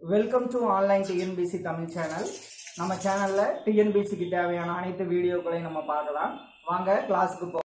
welcome to online TNPSC Tamil channel நம்ம சேனலில் டிஎன்பிசிக்கு தேவையான அனைத்து வீடியோக்களையும் நம்ம பார்க்கலாம் வாங்க கிளாஸுக்கு போ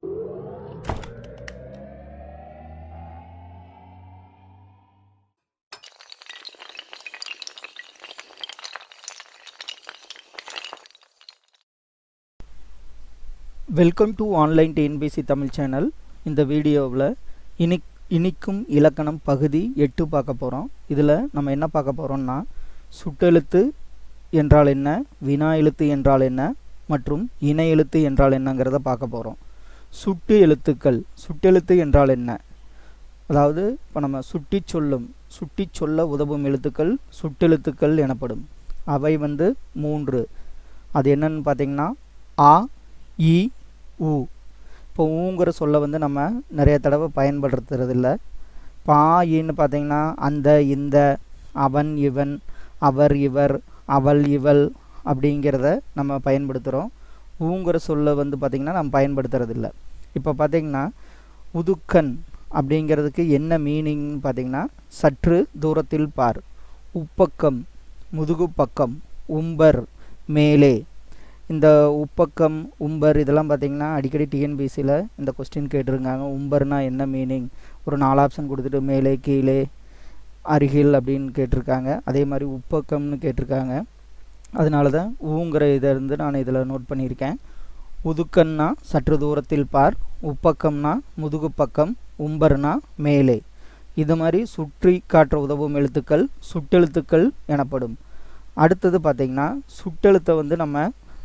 welcome to online TNPSC Tamil channel இந்த வீடியோவில் இனி இனிக்கும் இலக்கணம் பகுதி எட்டு பார்க்க போகிறோம் இதில் நம்ம என்ன பார்க்க போகிறோம்னா சுட்டெழுத்து என்றால் என்ன வினா எழுத்து என்றால் என்ன மற்றும் இணை எழுத்து என்றால் என்னங்கிறத பார்க்க போகிறோம் சுட்டு எழுத்துக்கள் சுட்டெழுத்து என்றால் என்ன அதாவது இப்போ நம்ம சுட்டி சொல்லும் சுட்டி சொல்ல உதவும் எழுத்துக்கள் சுட்டெழுத்துக்கள் எனப்படும் அவை வந்து மூன்று அது என்னன்னு பார்த்தீங்கன்னா ஆ இ உ இப்போ ஊங்கிற சொல்ல வந்து நம்ம நிறைய தடவை பயன்படுத்துறதில்ல இப்போ ஆ ஈன்னு பார்த்தீங்கன்னா அந்த இந்த அவன் இவன் அவர் இவர் அவள் இவள் அப்படிங்கிறத நம்ம பயன்படுத்துகிறோம் ஊங்கிற சொல்ல வந்து பார்த்திங்கன்னா நம்ம பயன்படுத்துறதில்ல இப்போ பார்த்திங்கன்னா உதுக்கன் அப்படிங்கிறதுக்கு என்ன மீனிங்னு பார்த்தீங்கன்னா சற்று தூரத்தில் பார் உப்பக்கம் முதுகு பக்கம் உம்பர் மேலே இந்த உப்பக்கம் உம்பர் இதெல்லாம் பார்த்தீங்கன்னா அடிக்கடி டிஎன்பிசியில் இந்த கொஸ்டின் கேட்டிருக்காங்க உம்பர்னா என்ன மீனிங் ஒரு நாலு ஆப்ஷன் கொடுத்துட்டு மேலே கீழே அருகில் அப்படின்னு கேட்டிருக்காங்க அதே மாதிரி உப்பக்கம்னு கேட்டிருக்காங்க அதனால தான் ஊங்கிற இதை இருந்து நான் இதில் நோட் பண்ணியிருக்கேன் உதுக்கன்னா சற்று தூரத்தில் பார் உப்பக்கம்னா முதுகு பக்கம் உம்பர்னா மேலே இது மாதிரி சுற்றி காற்ற உதவும் எழுத்துக்கள் சுட்டெழுத்துக்கள் எனப்படும் அடுத்தது பார்த்திங்கன்னா சுட்டெழுத்தை வந்து நம்ம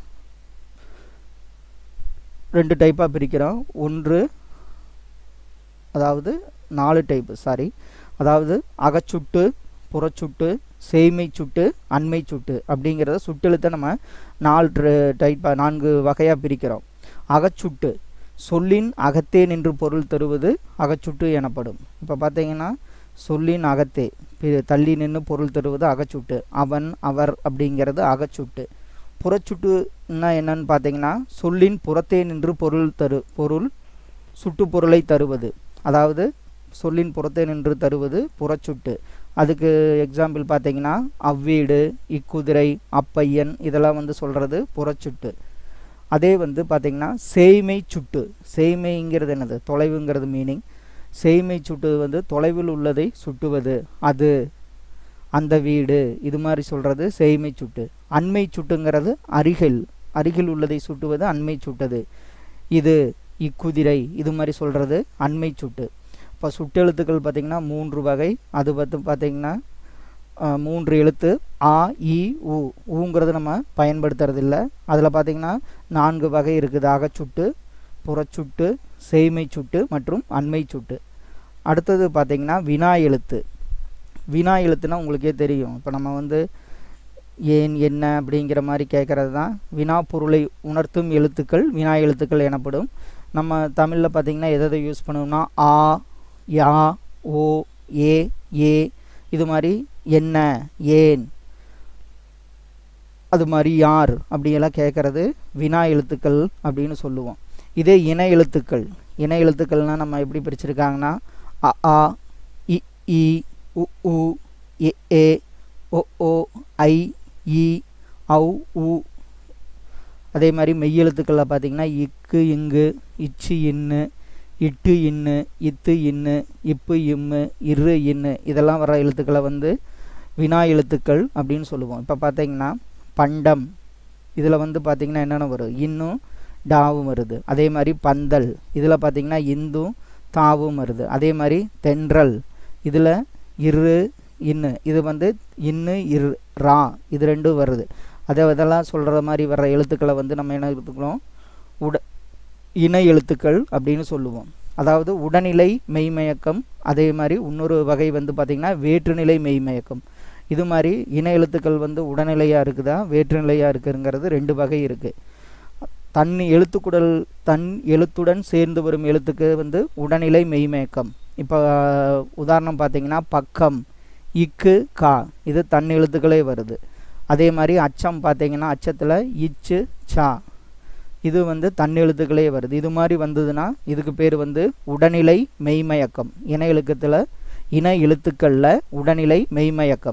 ரெண்டு டைப்பாக பிரிக்கிறோம் ஒன்று அதாவது நாலு டைப்பு சாரி அதாவது அகச்சுட்டு புறச்சுட்டு செய்மை சுட்டு அண்மை சுட்டு அப்படிங்கிறத சுட்டெழுத்தை நம்ம நாலு டைப்பாக நான்கு வகையாக பிரிக்கிறோம் அகச்சுட்டு சொல்லின் அகத்தே நின்று பொருள் தருவது அகச்சுட்டு எனப்படும் இப்போ பார்த்தீங்கன்னா சொல்லின் அகத்தே தள்ளி நின்று பொருள் தருவது அகச்சுட்டு அவன் அவர் அப்படிங்கிறது அகச்சுட்டு புறச்சுட்டுன்னா என்னன்னு பார்த்தீங்கன்னா சொல்லின் புறத்தே நின்று பொருள் தரு பொருள் சுட்டு பொருளை தருவது அதாவது சொல்லின் புறத்தே நின்று தருவது புறச்சுட்டு அதுக்கு எக்ஸாம்பிள் பார்த்தீங்கன்னா அவ்வீடு இக்குதிரை அப்பையன் இதெல்லாம் வந்து சொல்கிறது புறச்சுட்டு அதே வந்து பார்த்திங்கன்னா சேய்மை சுட்டு சேய்மைங்கிறது என்னது தொலைவுங்கிறது மீனிங் சேய்மை சுட்டு வந்து தொலைவில் உள்ளதை சுட்டுவது அது அந்த வீடு இது மாதிரி சொல்கிறது செய்மை சுட்டு அண்மை சுட்டுங்கிறது அருகில் அருகில் உள்ளதை சுட்டுவது அண்மை சுட்டது இது இக்குதிரை இது மாதிரி சொல்கிறது அண்மை சுட்டு இப்போ சுட்டெழுத்துக்கள் பார்த்திங்கன்னா மூன்று வகை அது பார்த்து பார்த்திங்கன்னா மூன்று எழுத்து ஆ இ உ ஊங்கிறது நம்ம பயன்படுத்துறதில்ல அதில் பார்த்திங்கன்னா நான்கு வகை இருக்குது அகச்சுட்டு புறச்சுட்டு செய்மை சுட்டு மற்றும் அண்மை சுட்டு அடுத்தது பார்த்திங்கன்னா வினா எழுத்து வினா எழுத்துனா உங்களுக்கே தெரியும் இப்போ நம்ம வந்து ஏன் என்ன அப்படிங்கிற மாதிரி கேட்குறது தான் வினா பொருளை உணர்த்தும் எழுத்துக்கள் வினா எழுத்துக்கள் எனப்படும் நம்ம தமிழில் பார்த்திங்கன்னா எதை எதை யூஸ் பண்ணுவோம்னா ஆ யா ஓ ஏ ஏ இது மாதிரி என்ன ஏன் அது மாதிரி யார் அப்படியெல்லாம் கேட்குறது வினா எழுத்துக்கள் அப்படின்னு சொல்லுவோம் இதே இணை எழுத்துக்கள் இணை எழுத்துக்கள்னால் நம்ம எப்படி பிரிச்சிருக்காங்கன்னா அ ஆ இ இ உ உ எ ஏ ஒ ஓ ஐ இ ஔ உ அதே மாதிரி மெய்யெழுத்துக்களில் பார்த்தீங்கன்னா இக்கு இங்கு இச்சு இன்னு இட்டு இன்னு இத்து இன்னு இப்பு இம்மு இரு இன்னு இதெல்லாம் வர எழுத்துக்களை வந்து வினா எழுத்துக்கள் அப்படின்னு சொல்லுவோம் இப்போ பார்த்தீங்கன்னா பண்டம் இதில் வந்து பார்த்திங்கன்னா என்னென்ன வரும் இன்னும் டாவும் வருது அதே மாதிரி பந்தல் இதில் பார்த்திங்கன்னா இந்தும் தாவும் வருது அதே மாதிரி தென்றல் இதில் இரு இன்னு இது வந்து இன்னு இரு ரா இது ரெண்டும் வருது அதை இதெல்லாம் சொல்கிற மாதிரி வர்ற எழுத்துக்களை வந்து நம்ம என்ன எடுத்துக்கிறோம் உட இணை எழுத்துக்கள் அப்படின்னு சொல்லுவோம் அதாவது உடனிலை மெய்மயக்கம் அதே மாதிரி இன்னொரு வகை வந்து பார்த்திங்கன்னா வேற்றுநிலை மெய்மயக்கம் இது மாதிரி இணை எழுத்துக்கள் வந்து உடனிலையாக இருக்குதா வேற்றுநிலையாக இருக்குங்கிறது ரெண்டு வகை இருக்குது தன் எழுத்துக்குடல் தன் எழுத்துடன் சேர்ந்து வரும் எழுத்துக்கு வந்து உடனிலை மெய்மயக்கம் இப்போ உதாரணம் பார்த்தீங்கன்னா பக்கம் இக்கு கா இது தன் எழுத்துக்களே வருது அதே மாதிரி அச்சம் பார்த்தீங்கன்னா அச்சத்தில் இச்சு சா இது வந்து தன் எழுத்துக்களே வருது இது மாதிரி வந்ததுன்னா இதுக்கு பேர் வந்து உடனிலை மெய்மயக்கம் இணை எழுக்கத்தில் இன எழுத்துக்களில் உடனிலை மெய்மயக்கம்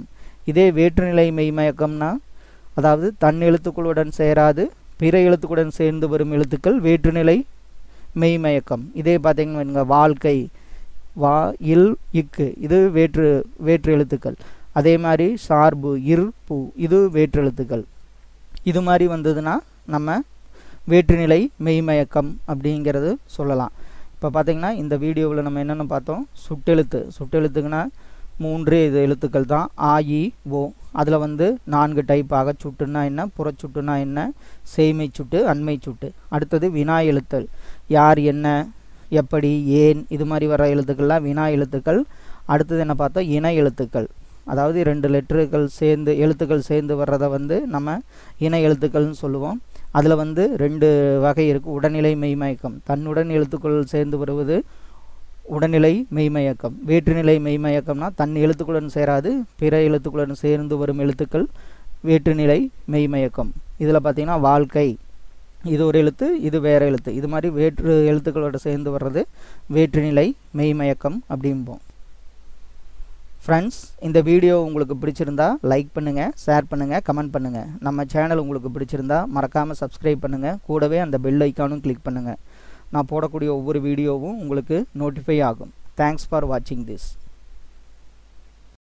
இதே வேற்றுநிலை மெய்மயக்கம்னா அதாவது தன் எழுத்துக்களுடன் சேராது பிற எழுத்துக்களுடன் சேர்ந்து வரும் எழுத்துக்கள் வேற்றுநிலை மெய்மயக்கம் இதே பார்த்தீங்கன்னா வாழ்க்கை வா இல் இக்கு இது வேற்று வேற்று எழுத்துக்கள் அதே மாதிரி சார்பு இர் பூ இது வேற்று எழுத்துக்கள் இது மாதிரி வந்ததுன்னா நம்ம வேற்றுநிலை மெய்மயக்கம் அப்படிங்கிறது சொல்லலாம் இப்போ பார்த்தீங்கன்னா இந்த வீடியோவில் நம்ம என்னென்ன பார்த்தோம் சுட்டெழுத்து சுட்டெழுத்துக்குன்னா மூன்று இது எழுத்துக்கள் தான் ஆ இ ஓ அதில் வந்து நான்கு டைப் அகச்சுட்டுனா என்ன புறச்சுட்டுனா என்ன செய்மை சுட்டு அண்மை சுட்டு அடுத்தது வினா எழுத்தல் யார் என்ன எப்படி ஏன் இது மாதிரி வர எழுத்துக்கள்லாம் வினா எழுத்துக்கள் அடுத்தது என்ன பார்த்தோம் இணை எழுத்துக்கள் அதாவது ரெண்டு லெட்டர்கள் சேர்ந்து எழுத்துக்கள் சேர்ந்து வர்றதை வந்து நம்ம இணை எழுத்துக்கள்னு சொல்லுவோம் அதில் வந்து ரெண்டு வகை இருக்குது உடல்நிலை மெய்மயக்கம் தன்னுடன் எழுத்துக்கள் சேர்ந்து வருவது உடல்நிலை மெய்மயக்கம் வேற்றுநிலை மெய்மயக்கம்னா தன் எழுத்துக்களுடன் சேராது பிற எழுத்துக்களுடன் சேர்ந்து வரும் எழுத்துக்கள் வேற்றுநிலை மெய்மயக்கம் இதில் பார்த்தீங்கன்னா வாழ்க்கை இது ஒரு எழுத்து இது வேற எழுத்து இது மாதிரி வேற்று எழுத்துக்களோட சேர்ந்து வர்றது வேற்றுநிலை மெய்மயக்கம் அப்படிம்போம் ஃப்ரெண்ட்ஸ் இந்த வீடியோ உங்களுக்கு பிடிச்சிருந்தா லைக் பண்ணுங்கள் ஷேர் பண்ணுங்கள் கமெண்ட் பண்ணுங்கள் நம்ம சேனல் உங்களுக்கு பிடிச்சிருந்தா மறக்காமல் சப்ஸ்கிரைப் பண்ணுங்கள் கூடவே அந்த பெல் ஐக்கானும் கிளிக் பண்ணுங்கள் நான் போடக்கூடிய ஒவ்வொரு வீடியோவும் உங்களுக்கு நோட்டிஃபை ஆகும் தேங்க்ஸ் ஃபார் வாட்சிங் திஸ்